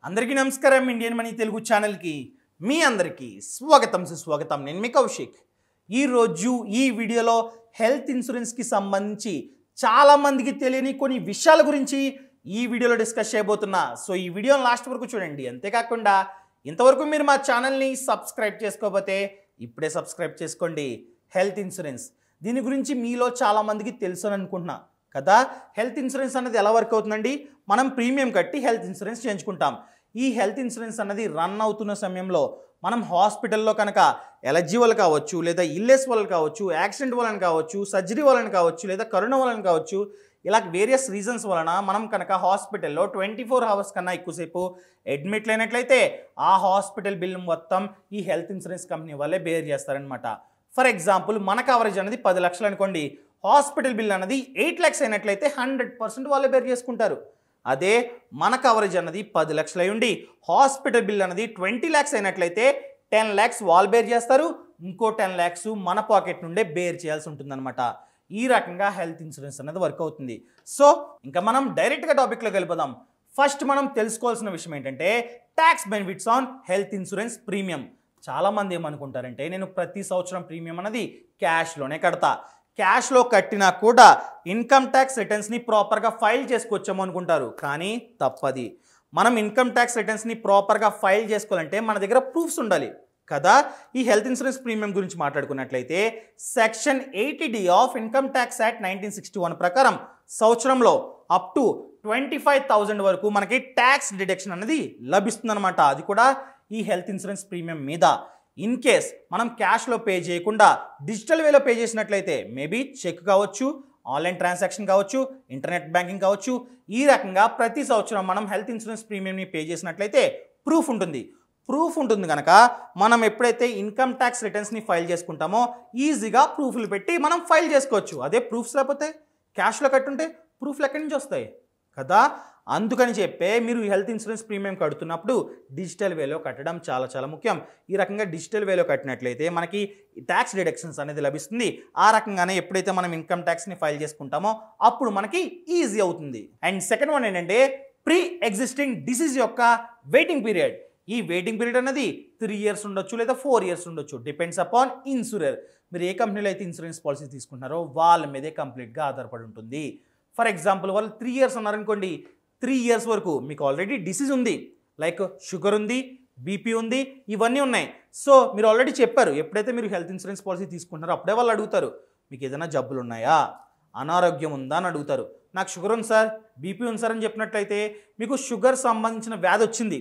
అందరికీ నమస్కారం Indian money Telugu ఛానల్కి మీ అందరికీ స్వాగతం సుస్వాగతం నేను మీ కౌశిక్ ఈరోజు ఈ వీడియోలో హెల్త్ ఇన్సూరెన్స్కి సంబంధించి చాలామందికి తెలియని కొన్ని విషయాల గురించి ఈ వీడియోలో డిస్కస్ చేయబోతున్నా సో ఈ వీడియోని లాస్ట్ వరకు చూడండి అంతేకాకుండా ఇంతవరకు మీరు మా ఛానల్ని సబ్స్క్రైబ్ చేసుకోకపోతే ఇప్పుడే సబ్స్క్రైబ్ చేసుకోండి హెల్త్ ఇన్సూరెన్స్ దీని గురించి మీలో చాలామందికి తెలుసు అని అనుకుంటున్నా కదా హెల్త్ ఇన్సూరెన్స్ అనేది ఎలా వర్క్ అవుతుందండి మనం ప్రీమియం కట్టి హెల్త్ ఇన్సూరెన్స్ చేయించుకుంటాం ఈ హెల్త్ ఇన్సూరెన్స్ అన్నది రన్ అవుతున్న సమయంలో మనం హాస్పిటల్లో కనుక ఎలర్జీ వల్ల కావచ్చు లేదా ఇల్లెస్ వల్ల కావచ్చు యాక్సిడెంట్ వలన కావచ్చు సర్జరీ వలన కావచ్చు లేదా కరోనా వలన కావచ్చు ఇలా వేరియస్ రీజన్స్ వలన మనం కనుక హాస్పిటల్లో ట్వంటీ ఫోర్ అవర్స్ కన్నా ఎక్కువసేపు అడ్మిట్ అయినట్లయితే ఆ హాస్పిటల్ బిల్ మొత్తం ఈ హెల్త్ ఇన్సూరెన్స్ కంపెనీ వాళ్ళే బేర్ చేస్తారనమాట ఫర్ ఎగ్జాంపుల్ మన కవరేజ్ అనేది పది లక్షలు అనుకోండి హాస్పిటల్ బిల్ అనేది ఎయిట్ ల్యాక్స్ అయినట్లయితే హండ్రెడ్ పర్సెంట్ వాళ్ళే బేర్ చేసుకుంటారు అదే మన కవరేజ్ అన్నది పది లక్షలు అయి ఉండి హాస్పిటల్ బిల్ అనేది ట్వంటీ ల్యాక్స్ అయినట్లయితే టెన్ ల్యాక్స్ వాళ్ళు బేర్ చేస్తారు ఇంకో టెన్ ల్యాక్స్ మన పాకెట్ నుండే బేర్ చేయాల్సి ఉంటుందన్నమాట ఈ రకంగా హెల్త్ ఇన్సూరెన్స్ అనేది వర్క్ అవుతుంది సో ఇంకా మనం డైరెక్ట్గా టాపిక్లోకి వెళ్ళిపోదాం ఫస్ట్ మనం తెలుసుకోవాల్సిన విషయం ఏంటంటే tax benefits on health insurance premium చాలామంది ఏమనుకుంటారంటే నేను ప్రతి సంవత్సరం ప్రీమియం అనేది క్యాష్లోనే కడతా క్యాష్లో కట్టినా కూడా ఇన్కమ్ ట్యాక్స్ రిటర్న్స్ని ప్రాపర్గా ఫైల్ చేసుకొచ్చాము అనుకుంటారు కానీ తప్పది మనం ఇన్కమ్ ట్యాక్స్ రిటర్న్స్ని ప్రాపర్గా ఫైల్ చేసుకోవాలంటే మన దగ్గర ప్రూఫ్స్ ఉండాలి కదా ఈ హెల్త్ ఇన్సూరెన్స్ ప్రీమియం గురించి మాట్లాడుకున్నట్లయితే section eighty D of income tax act nineteen sixty one ప్రకారం సంవత్సరంలో up to twenty five thousand వరకు మనకి ట్యాక్స్ డిడక్షన్ అనేది లభిస్తుందన్నమాట అది కూడా ఈ హెల్త్ ఇన్సూరెన్స్ ప్రీమియం మీద ఇన్ కేస్ మనం క్యాష్లో పే చేయకుండా డిజిటల్ వేలో పే చేసినట్లయితే మేబీ చెక్ కావచ్చు ఆన్లైన్ ట్రాన్సాక్షన్ కావచ్చు ఇంటర్నెట్ బ్యాంకింగ్ కావచ్చు ఈ రకంగా ప్రతి సంవత్సరం మనం హెల్త్ ఇన్సూరెన్స్ ప్రీమియంని పే చేసినట్లయితే ప్రూఫ్ ఉంటుంది ప్రూఫ్ ఉంటుంది కనుక మనం ఎప్పుడైతే ఇన్కమ్ ట్యాక్స్ రిటర్న్స్ని ఫైల్ చేసుకుంటామో ఈజీగా ప్రూఫ్లు పెట్టి మనం ఫైల్ చేసుకోవచ్చు అదే ప్రూఫ్స్ లేకపోతే క్యాష్లో కట్టుంటే ప్రూఫ్లు ఎక్కడి నుంచి వస్తాయి కదా అందుకని చెప్పే మీరు హెల్త్ ఇన్సూరెన్స్ ప్రీమియం కడుతున్నప్పుడు డిజిటల్ వేలో కట్టడం చాలా చాలా ముఖ్యం ఈ రకంగా డిజిటల్ వేలో కట్టినట్లయితే మనకి ట్యాక్స్ డిడక్షన్స్ అనేది లభిస్తుంది ఆ రకంగానే ఎప్పుడైతే మనం ఇన్కమ్ ట్యాక్స్ని ఫైల్ చేసుకుంటామో అప్పుడు మనకి ఈజీ అవుతుంది అండ్ సెకండ్ వన్ ఏంటంటే ప్రీ ఎగ్జిస్టింగ్ డిసీజ్ యొక్క వెయిటింగ్ పీరియడ్ ఈ వెయిటింగ్ పీరియడ్ అనేది త్రీ ఇయర్స్ ఉండొచ్చు లేదా ఫోర్ ఇయర్స్ ఉండొచ్చు డిపెండ్స్ అపాన్ ఇన్సూరర్ మీరు ఏ కంపెనీలో అయితే ఇన్సూరెన్స్ పాలసీ తీసుకుంటున్నారో వాళ్ళ మీదే కంప్లీట్గా ఆధారపడి ఉంటుంది ఫర్ ఎగ్జాంపుల్ వాళ్ళు త్రీ ఇయర్స్ ఉన్నారనుకోండి త్రీ ఇయర్స్ వరకు మీకు ఆల్రెడీ డిసీజ్ ఉంది లైక్ షుగర్ ఉంది బీపీ ఉంది ఇవన్నీ ఉన్నాయి సో మీరు ఆల్రెడీ చెప్పారు ఎప్పుడైతే మీరు హెల్త్ ఇన్సూరెన్స్ పాలసీ తీసుకుంటున్నారో అప్పుడే వాళ్ళు అడుగుతారు మీకు ఏదైనా జబ్బులు ఉన్నాయా అనారోగ్యం ఉందా అని అడుగుతారు నాకు షుగర్ ఉంది సార్ బీపీ ఉంది సార్ అని చెప్పినట్లయితే మీకు షుగర్ సంబంధించిన వ్యాధి వచ్చింది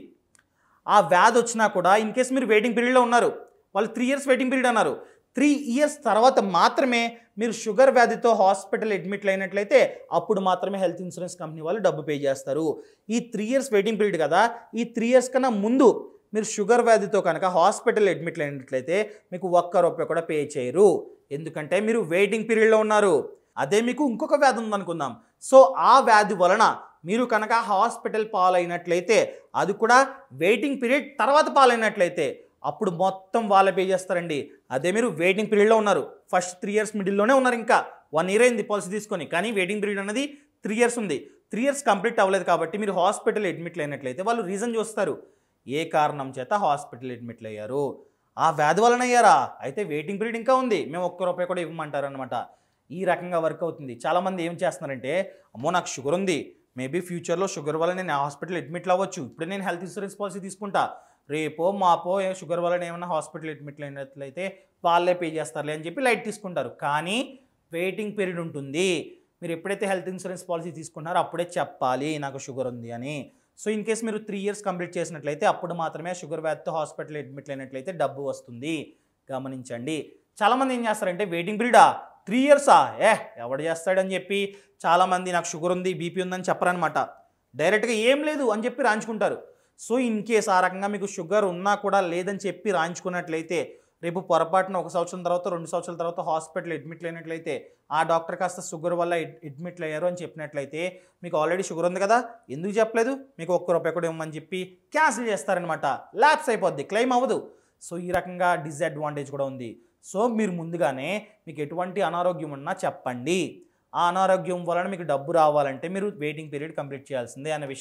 ఆ వ్యాధి వచ్చినా కూడా ఇన్ కేస్ మీరు వెయిటింగ్ పీరియడ్లో ఉన్నారు వాళ్ళు త్రీ ఇయర్స్ వెయిటింగ్ పీరియడ్ అన్నారు త్రీ ఇయర్స్ తర్వాత మాత్రమే మీరు షుగర్ వ్యాధితో హాస్పిటల్ అడ్మిట్ అయినట్లయితే అప్పుడు మాత్రమే హెల్త్ ఇన్సూరెన్స్ కంపెనీ వాళ్ళు డబ్బు పే చేస్తారు ఈ త్రీ ఇయర్స్ వెయిటింగ్ పీరియడ్ కదా ఈ త్రీ ఇయర్స్ కన్నా ముందు మీరు షుగర్ వ్యాధితో కనుక హాస్పిటల్ అడ్మిట్ అయినట్లయితే మీకు ఒక్క రూపాయి కూడా పే చేయరు ఎందుకంటే మీరు వెయిటింగ్ పీరియడ్లో ఉన్నారు అదే మీకు ఇంకొక వ్యాధి ఉందనుకుందాం సో ఆ వ్యాధి వలన మీరు కనుక హాస్పిటల్ పాలైనట్లయితే అది కూడా వెయిటింగ్ పీరియడ్ తర్వాత పాలైనట్లయితే అప్పుడు మొత్తం వాళ్ళే పే చేస్తారండి అదే మీరు వెయిటింగ్ పీరియడ్లో ఉన్నారు ఫస్ట్ త్రీ ఇయర్స్ మిడిల్లోనే ఉన్నారు ఇంకా వన్ ఇయర్ అయింది పాలసీ తీసుకొని కానీ వెయిటింగ్ పీరియడ్ అనేది త్రీ ఇయర్స్ ఉంది త్రీ ఇయర్స్ కంప్లీట్ అవ్వలేదు కాబట్టి మీరు హాస్పిటల్ అడ్మిట్ అయినట్లయితే వాళ్ళు రీజన్ చూస్తారు ఏ కారణం చేత హాస్పిటల్ అడ్మిట్లు అయ్యారు ఆ వ్యాధి వలన అయ్యారా అయితే వెయిటింగ్ పీరియడ్ ఇంకా ఉంది మేము ఒక్క రూపాయి కూడా ఇవ్వమంటారు అనమాట ఈ రకంగా వర్క్ అవుతుంది చాలామంది ఏం చేస్తున్నారంటే అమ్మో నాకు షుగర్ ఉంది మేబీ ఫ్యూచర్లో షుగర్ వల్ల నేను హాస్పిటల్ అడ్మిట్లు అవ్వచ్చు ఇప్పుడు నేను హెల్త్ ఇన్సూరెన్స్ పాలసీ తీసుకుంటా రేపో మాపో ఏ షుగర్ వల్ల ఏమైనా హాస్పిటల్ అడ్మిట్లు అయినట్లయితే వాళ్ళే పే చేస్తారులే అని చెప్పి లైట్ తీసుకుంటారు కానీ వెయిటింగ్ పీరియడ్ ఉంటుంది మీరు ఎప్పుడైతే హెల్త్ ఇన్సూరెన్స్ పాలసీ తీసుకుంటారో అప్పుడే చెప్పాలి నాకు షుగర్ ఉంది అని సో ఇన్ కేస్ మీరు త్రీ ఇయర్స్ కంప్లీట్ చేసినట్లయితే అప్పుడు మాత్రమే షుగర్ వ్యాధితో హాస్పిటల్ అడ్మిట్ అయినట్లయితే డబ్బు వస్తుంది గమనించండి చాలామంది ఏం చేస్తారంటే వెయిటింగ్ పీరియడా త్రీ ఇయర్సా ఏ ఎవడు చేస్తాడని చెప్పి చాలామంది నాకు షుగర్ ఉంది బీపీ ఉందని చెప్పరనమాట డైరెక్ట్గా ఏం లేదు అని చెప్పి రాయించుకుంటారు సో ఇన్ కేస్ ఆ రకంగా మీకు షుగర్ ఉన్నా కూడా లేదని చెప్పి రాయించుకున్నట్లయితే రేపు పొరపాటున ఒక సంవత్సరం తర్వాత రెండు సంవత్సరాల తర్వాత హాస్పిటల్ అడ్మిట్ అయినట్లయితే ఆ డాక్టర్ కాస్త షుగర్ వల్ల అడ్మిట్ అయ్యారు అని చెప్పినట్లయితే మీకు ఆల్రెడీ షుగర్ ఉంది కదా ఎందుకు చెప్పలేదు మీకు ఒక్క రూపాయి కూడా ఇవ్వమని చెప్పి క్యాన్సిల్ చేస్తారనమాట ల్యాప్స్ అయిపోద్ది క్లెయిమ్ అవ్వదు సో ఈ రకంగా డిసడ్వాంటేజ్ కూడా ఉంది సో మీరు ముందుగానే మీకు ఎటువంటి అనారోగ్యం ఉన్నా చెప్పండి ఆ అనారోగ్యం వలన మీకు డబ్బు రావాలంటే మీరు వెయిటింగ్ పీరియడ్ కంప్లీట్ చేయాల్సిందే అనే విషయం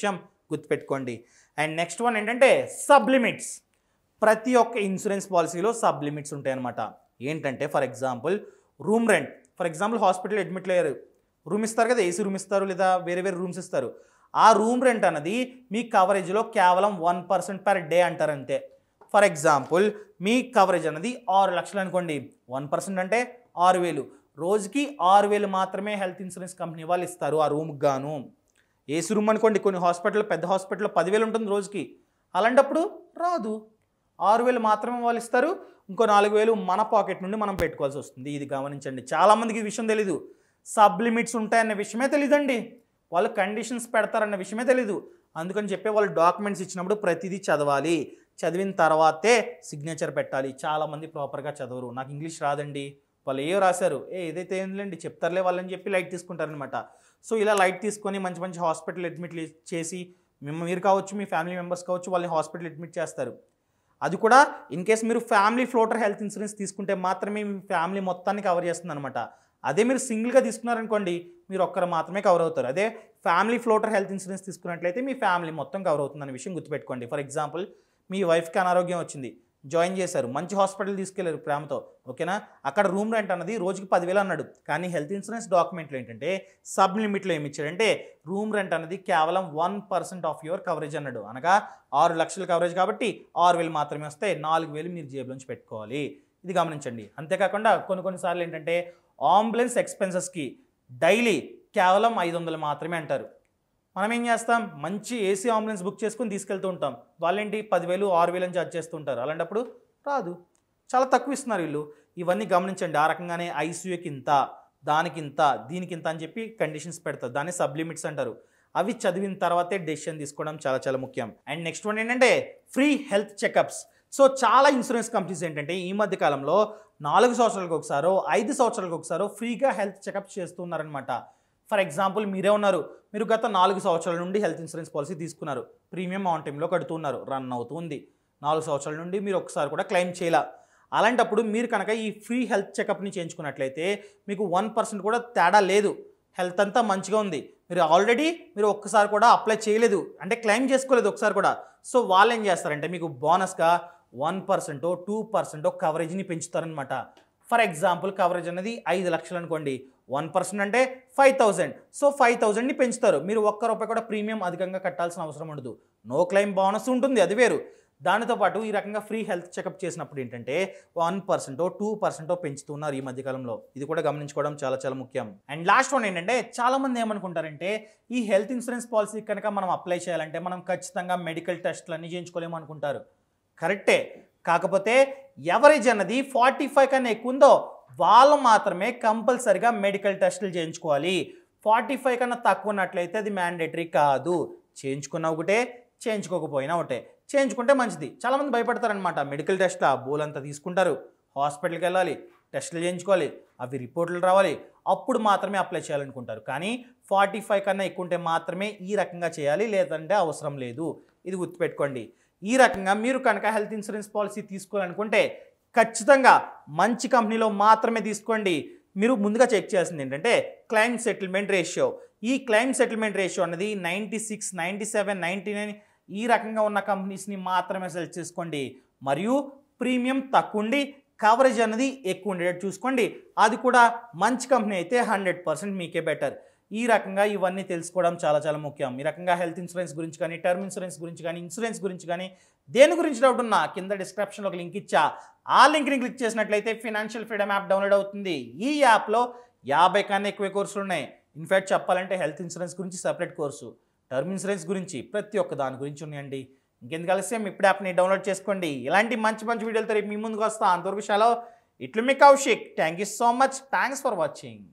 గుర్తుపెట్టుకోండి అండ్ నెక్స్ట్ వన్ ఏంటంటే సబ్ లిమిట్స్ ప్రతి ఒక్క ఇన్సూరెన్స్ పాలసీలో సబ్ లిమిట్స్ ఉంటాయి అనమాట ఏంటంటే for example room rent for example hospital admit అయ్యారు రూమ్ ఇస్తారు కదా ఏసీ రూమ్ ఇస్తారు లేదా వేరే వేరే రూమ్స్ ఇస్తారు ఆ రూమ్ రెంట్ అనేది మీ కవరేజ్లో కేవలం వన్ పర్సెంట్ పర్ డే అంటారు అంతే ఫర్ ఎగ్జాంపుల్ మీ కవరేజ్ అనేది ఆరు లక్షలు అనుకోండి వన్ పర్సెంట్ అంటే ఆరు వేలు రోజుకి ఆరు వేలు మాత్రమే హెల్త్ ఇన్సూరెన్స్ కంపెనీ వాళ్ళు ఇస్తారు ఆ రూమ్కి గాను ఏసీ రూమ్ అనుకోండి కొన్ని హాస్పిటల్ పెద్ద హాస్పిటల్లో పదివేలు ఉంటుంది రోజుకి అలాంటప్పుడు రాదు ఆరు వేలు మాత్రమే వాళ్ళు ఇస్తారు ఇంకో నాలుగు వేలు మన పాకెట్ నుండి మనం పెట్టుకోవాల్సి వస్తుంది ఇది గమనించండి చాలామందికి ఈ విషయం తెలీదు సబ్ లిమిట్స్ ఉంటాయన్న విషయమే తెలీదండి వాళ్ళు కండిషన్స్ పెడతారన్న విషయమే తెలీదు అందుకని చెప్పి వాళ్ళు డాక్యుమెంట్స్ ఇచ్చినప్పుడు ప్రతిదీ చదవాలి చదివిన తర్వాతే సిగ్నేచర్ పెట్టాలి చాలామంది ప్రాపర్గా చదవరు నాకు ఇంగ్లీష్ రాదండి వాళ్ళు ఏవో రాశారు ఏ ఏదైతే ఏంలేండి చెప్తారులే వాళ్ళని చెప్పి లైట్ తీసుకుంటారనమాట సో ఇలా లైట్ తీసుకొని మంచి మంచి హాస్పిటల్ అడ్మిట్ చేసి మిమ్మ మీరు కావచ్చు మీ ఫ్యామిలీ మెంబర్స్ కావచ్చు వాళ్ళని హాస్పిటల్ అడ్మిట్ చేస్తారు అది కూడా ఇన్ కేస్ మీరు ఫ్యామిలీ ఫ్లోటర్ హెల్త్ ఇన్సూరెన్స్ తీసుకుంటే మాత్రమే మీ ఫ్యామిలీ మొత్తాన్ని కవర్ చేస్తుంది అనమాట అదే మీరు సింగిల్గా తీసుకున్నారనుకోండి మీరు ఒక్కరు మాత్రమే కవర్ అవుతారు అదే ఫ్యామిలీ ఫ్లోటర్ హెల్త్ ఇన్సూరెన్స్ తీసుకున్నట్లయితే మీ ఫ్యామిలీ మొత్తం కవర్ అవుతుంది అనే విషయం గుర్తుపెట్టుకోండి ఫర్ ఎగ్జాంపుల్ మీ వైఫ్కి అనారోగ్యం వచ్చింది జాయిన్ చేశారు మంచి హాస్పిటల్ తీసుకెళ్లారు ప్రేమతో ఓకేనా అక్కడ రూమ్ రెంట్ అన్నది రోజుకి పదివేలు అన్నాడు కానీ హెల్త్ ఇన్సూరెన్స్ డాక్యుమెంట్లో ఏంటంటే సబ్ లిమిట్లో ఏమి ఇచ్చాడంటే రూమ్ రెంట్ అనేది కేవలం one percent of your coverage అన్నాడు అనగా ఆరు లక్షల కవరేజ్ కాబట్టి ఆరు వేలు మాత్రమే వస్తాయి నాలుగు వేలు మీరు జేబులోంచి పెట్టుకోవాలి ఇది గమనించండి అంతేకాకుండా కొన్ని కొన్నిసార్లు ఏంటంటే అంబులెన్స్ ఎక్స్పెన్సెస్కి డైలీ కేవలం ఐదు వందలు మాత్రమే అంటారు మనం ఏం చేస్తాం మంచి ఏసీ అంబులెన్స్ బుక్ చేసుకుని తీసుకెళ్తూ ఉంటాం వాళ్ళేంటి పదివేలు ఆరు వేలు అని చార్జ్ చేస్తూ ఉంటారు అలాంటప్పుడు రాదు చాలా తక్కువ ఇస్తున్నారు వీళ్ళు ఇవన్నీ గమనించండి ఆ రకంగానే ఐసీయూకి ఇంత దానికి ఇంత దీనికి ఇంత అని చెప్పి కండిషన్స్ పెడతారు దాన్ని సబ్లిమిట్స్ అంటారు అవి చదివిన తర్వాతే డెసిషన్ తీసుకోవడం చాలా చాలా ముఖ్యం అండ్ నెక్స్ట్ వన్ ఏంటంటే ఫ్రీ హెల్త్ చెకప్స్ సో చాలా ఇన్సూరెన్స్ కంపెనీస్ ఏంటంటే ఈ మధ్య కాలంలో నాలుగు సంవత్సరాలకు ఒకసారో ఐదు సంవత్సరాలకు ఒకసారో ఫ్రీగా హెల్త్ చెకప్స్ చేస్తున్నారనమాట ఫర్ ఎగ్జాంపుల్ మీరే ఉన్నారు మీరు గత నాలుగు సంవత్సరాల నుండి హెల్త్ ఇన్సూరెన్స్ పాలసీ తీసుకున్నారు ప్రీమియం ఆన్ టైంలో కడుతున్నారు రన్ అవుతుంది నాలుగు సంవత్సరాల నుండి మీరు ఒకసారి కూడా క్లెయిమ్ చేయలా అలాంటప్పుడు మీరు కనుక ఈ ఫ్రీ హెల్త్ చెకప్ని చేయించుకున్నట్లయితే మీకు వన్ పర్సెంట్ కూడా తేడా లేదు హెల్త్ అంతా మంచిగా ఉంది మీరు ఆల్రెడీ మీరు ఒక్కసారి కూడా అప్లై చేయలేదు అంటే క్లెయిమ్ చేసుకోలేదు ఒకసారి కూడా సో వాళ్ళు ఏం చేస్తారంటే మీకు బోనస్గా వన్ పర్సెంటో టూ పర్సెంటో కవరేజ్ని పెంచుతారనమాట ఫర్ ఎగ్జాంపుల్ కవరేజ్ అనేది ఐదు లక్షలు అనుకోండి వన్ పర్సెంట్ అంటే ఫైవ్ థౌజండ్ సో ఫైవ్ థౌజండ్ని పెంచుతారు మీరు ఒక్క రూపాయి కూడా ప్రీమియం అధికంగా కట్టాల్సిన అవసరం ఉండదు నో క్లెయిమ్ బోనస్ ఉంటుంది అది వేరు దానితో పాటు ఈ రకంగా ఫ్రీ హెల్త్ చెకప్ చేసినప్పుడు ఏంటంటే వన్ పర్సెంటో టూ పర్సెంటో పెంచుతున్నారు ఈ మధ్యకాలంలో ఇది కూడా గమనించుకోవడం చాలా చాలా ముఖ్యం అండ్ లాస్ట్ వన్ ఏంటంటే చాలా మంది ఏమనుకుంటారంటే ఈ హెల్త్ ఇన్సూరెన్స్ పాలసీ కనుక మనం అప్లై చేయాలంటే మనం ఖచ్చితంగా మెడికల్ టెస్ట్లు అన్ని చేయించుకోలేము అనుకుంటారు కరెక్టే కాకపోతే ఎవరేజ్ అన్నది ఫార్టీ ఫైవ్ కన్నా ఎక్కువ ఉందో వాళ్ళు మాత్రమే కంపల్సరిగా మెడికల్ టెస్టులు చేయించుకోవాలి ఫార్టీ ఫైవ్ కన్నా తక్కువ ఉన్నట్లయితే అది మ్యాండేటరీ కాదు చేయించుకున్న ఒకటే చేయించుకోకపోయినా ఒకటే చేయించుకుంటే మంచిది చాలామంది భయపడతారనమాట మెడికల్ టెస్ట్ బోల్ అంతా తీసుకుంటారు హాస్పిటల్కి వెళ్ళాలి టెస్టులు చేయించుకోవాలి అవి రిపోర్ట్లు రావాలి అప్పుడు మాత్రమే అప్లై చేయాలనుకుంటారు కానీ ఫార్టీ ఫైవ్ కన్నా ఎక్కువ ఉంటే మాత్రమే ఈ రకంగా చేయాలి లేదంటే అవసరం లేదు ఇది గుర్తుపెట్టుకోండి ఈ రకంగా మీరు కనుక హెల్త్ ఇన్సూరెన్స్ పాలసీ తీసుకోవాలనుకుంటే ఖచ్చితంగా మంచి కంపెనీలో మాత్రమే తీసుకోండి మీరు ముందుగా చెక్ చేయాల్సింది ఏంటంటే క్లైమ్ సెటిల్మెంట్ రేషియో ఈ క్లైమ్ సెటిల్మెంట్ రేషియో అన్నది ninety six ninety seven ninety nine ఈ రకంగా ఉన్న కంపెనీస్ని మాత్రమే సెలెక్ట్ చేసుకోండి మరియు ప్రీమియం తక్కువ ఉండి కవరేజ్ అనేది ఎక్కువ ఉండేటట్టు చూసుకోండి అది కూడా మంచి కంపెనీ అయితే హండ్రెడ్ పర్సెంట్ మీకే బెటర్ ఈ రకంగా ఇవన్నీ తెలుసుకోవడం చాలా చాలా ముఖ్యం ఈ రకంగా హెల్త్ ఇన్సూరెన్స్ గురించి కానీ టర్మ్ ఇన్సూరెన్స్ గురించి కానీ ఇన్సూరెన్స్ గురించి కానీ దేని గురించి డౌట్ ఉన్నా కింద డిస్క్రిప్షన్లో ఒక లింక్ ఇచ్చా ఆ లింక్ని క్లిక్ చేసినట్లయితే ఫినాన్షియల్ ఫ్రీడమ్ యాప్ డౌన్లోడ్ అవుతుంది ఈ యాప్లో యాభై కన్నా ఎక్కువ కోర్సులు ఉన్నాయి ఇన్ఫాక్ట్ చెప్పాలంటే హెల్త్ ఇన్సూరెన్స్ గురించి సపరేట్ కోర్సు టర్మ్ ఇన్సూరెన్స్ గురించి ప్రతి ఒక్క దాని గురించి ఉన్నాయండి ఇంకెందుకు ఆలస్యం ఇప్పుడు యాప్ని డౌన్లోడ్ చేసుకోండి ఇలాంటి మంచి మంచి వీడియోలతో రేపు మీ ముందుకు వస్తా అంతవరకు షాలో ఇట్లు మీ Kaushik thank you so much thanks for watching